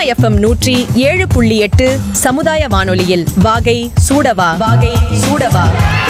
FM நூற்றி ஏழு புள்ளி எட்டு சமுதாய வானொலியில் வாகை சூடவா வாகை சூடவா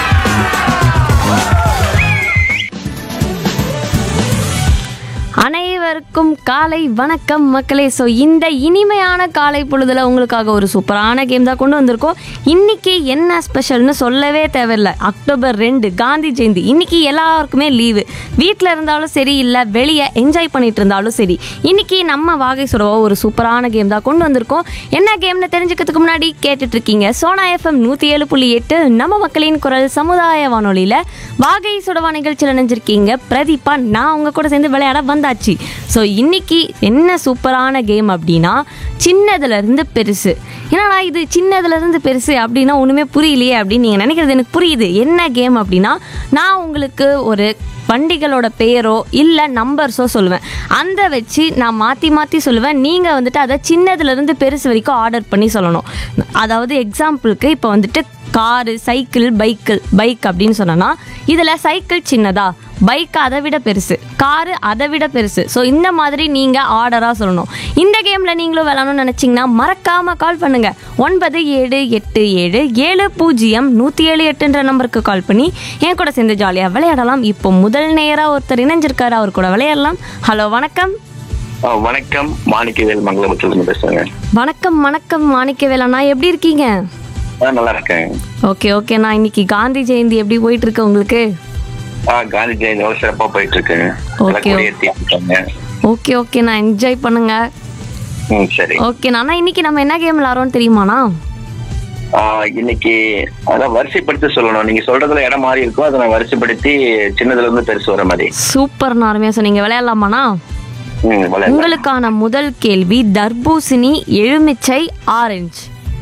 அனைவருக்கும் காலை வணக்கம் மக்களே ஸோ இந்த இனிமையான காலை பொழுதுல உங்களுக்காக ஒரு சூப்பரான கேம் தான் கொண்டு வந்திருக்கோம் இன்னைக்கு என்ன ஸ்பெஷல்னு சொல்லவே தேவையில்லை அக்டோபர் ரெண்டு காந்தி ஜெயந்தி இன்னைக்கு எல்லாருக்குமே லீவு வீட்டில் இருந்தாலும் சரி இல்லை வெளியே என்ஜாய் பண்ணிட்டு இருந்தாலும் சரி இன்னைக்கு நம்ம வாகை சுடவோ ஒரு சூப்பரான கேம் தான் கொண்டு வந்திருக்கோம் என்ன கேம்னு தெரிஞ்சுக்கிறதுக்கு முன்னாடி கேட்டுட்டு இருக்கீங்க சோனா எஃப்எம் நூற்றி ஏழு புள்ளி எட்டு நம்ம மக்களின் குரல் சமுதாய வானொலியில் வாகை சுடவா நிகழ்ச்சியில் நினைஞ்சிருக்கீங்க பிரதீபா நான் உங்க கூட சேர்ந்து விளையாட வந்தாச்சு ஸோ இன்னைக்கு என்ன சூப்பரான கேம் அப்படின்னா சின்னதுல இருந்து பெருசு என்னடா இது சின்னதுல இருந்து பெருசு அப்படின்னா ஒண்ணுமே புரியலையே அப்படின்னு நீங்க நினைக்கிறது எனக்கு புரியுது என்ன கேம் அப்படின்னா நான் உங்களுக்கு ஒரு வண்டிகளோட பெயரோ இல்லை நம்பர்ஸோ சொல்லுவேன் அந்த வச்சு நான் மாற்றி மாற்றி சொல்லுவேன் நீங்கள் வந்துட்டு அதை சின்னதுலேருந்து பெருசு வரைக்கும் ஆர்டர் பண்ணி சொல்லணும் அதாவது எக்ஸாம்பிளுக்கு இப்போ வந்துட்டு காரு சைக்கிள் பைக்கிள் பைக் அப்படின்னு சொன்னோன்னா இதில் சைக்கிள் சின்னதா பைக் அதை விட பெருசு காரு அதை விட பெருசு ஸோ இந்த மாதிரி நீங்கள் ஆர்டராக சொல்லணும் இந்த கேமில் நீங்களும் விளாடணும்னு நினச்சிங்கன்னா மறக்காமல் கால் பண்ணுங்கள் ஒன்பது ஏழு எட்டு ஏழு ஏழு பூஜ்ஜியம் நூற்றி ஏழு எட்டுன்ற நம்பருக்கு கால் பண்ணி என் கூட சேர்ந்து ஜாலியாக விளையாடலாம் இப்போ முதல் நேராக ஒருத்தர் இணைஞ்சிருக்காரு அவர் கூட விளையாடலாம் ஹலோ வணக்கம் ஆ, வணக்கம் மாணிக்கவேல் மங்களபுரத்துல பேசுறேங்க வணக்கம் வணக்கம் மாணிக்கவேலண்ணா எப்படி இருக்கீங்க ஆ, நல்லா இருக்கேன் ஓகே ஓகேண்ணா இன்னைக்கு காந்தி ஜெயந்தி எப்படி போயிட்டு இருக்கு உங்களுக்கு ஆ காந்தி ஜெயந்தி எவ்வளவு சிறப்பா போயிட்டு இருக்கு Okay. ஏற்றி இருக்காங்க ஓகே ஓகேண்ணா என்ஜாய் பண்ணுங்க ம் சரி ஓகேண்ணா அண்ணா இன்னைக்கு நம்ம என்ன கேம் விளாட்றோம்னு தெரியுமாண்ணா ஆ, இன்னைக்கு அதான் வரிசைப்படுத்தி சொல்லணும் நீங்க சொல்றதுல இடம் மாறி இருக்கும் அதை நான் வரிசைப்படுத்தி சின்னதுல இருந்து பெருசு வர மாதிரி சூப்பர்ண்ணா அருமையாக சொன்னீங்க விளையாடலாமாண்ணா ம் விளையாடலாம். உங்களுக்கான முதல் கேள்வி தர்பூசணி எலுமிச்சை ஆரஞ்சு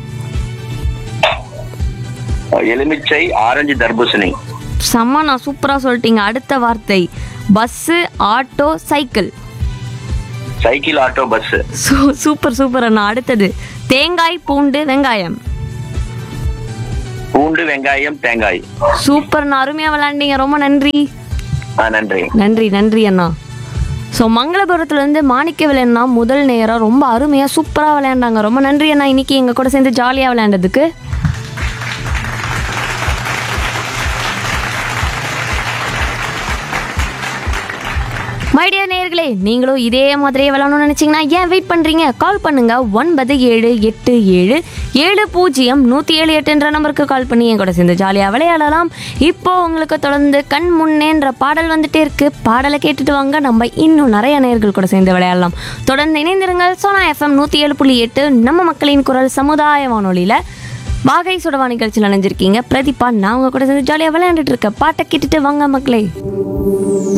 எலுமிச்சை ஆரஞ்சு தர்பூசணி செம்மண்ணா சூப்பராக சொல்லிட்டீங்க அடுத்த வார்த்தை bus auto cycle cycle auto bus சூ சூப்பர் சூப்பர் அண்ணா அடுத்தது தேங்காய் பூண்டு வெங்காயம் பூண்டு வெங்காயம் தேங்காய் சூப்பர்ண்ணா அருமையாக விளையாண்டீங்க ரொம்ப நன்றி ஆ நன்றி நன்றி நன்றி அண்ணா ஸோ மங்களபுரத்துலேருந்து மாணிக்க விளையாடினா முதல் நேரம் ரொம்ப அருமையாக சூப்பராக விளையாண்டாங்க ரொம்ப நன்றி அண்ணா இன்னைக்கு எங்கள் கூட சேர்ந்து ஜாலியாக விளையாண்டதுக்கு மைடியா நேயர்களே நீங்களும் இதே மாதிரியே விளாடணும்னு நினச்சிங்கன்னா ஏன் வெயிட் பண்ணுறீங்க கால் பண்ணுங்க ஒன்பது ஏழு எட்டு ஏழு ஏழு பூஜ்ஜியம் நூற்றி ஏழு எட்டுன்ற நம்பருக்கு கால் பண்ணி என் கூட சேர்ந்து ஜாலியாக விளையாடலாம் இப்போ உங்களுக்கு தொடர்ந்து கண் முன்னேன்ற பாடல் வந்துட்டே இருக்கு பாடலை கேட்டுட்டு வாங்க நம்ம இன்னும் நிறைய நேயர்கள் கூட சேர்ந்து விளையாடலாம் தொடர்ந்து இணைந்திருங்கள் சோனா எஃப்எம் நூற்றி ஏழு புள்ளி எட்டு நம்ம மக்களின் குரல் சமுதாய வானொலியில் வாகை சுடவா நிகழ்ச்சியில் நினைஞ்சிருக்கீங்க பிரதீபா நான் உங்க கூட சேர்ந்து ஜாலியாக விளையாண்டுட்டு இருக்கேன் பாட்டை கேட்டுட்டு வாங்க மக்களே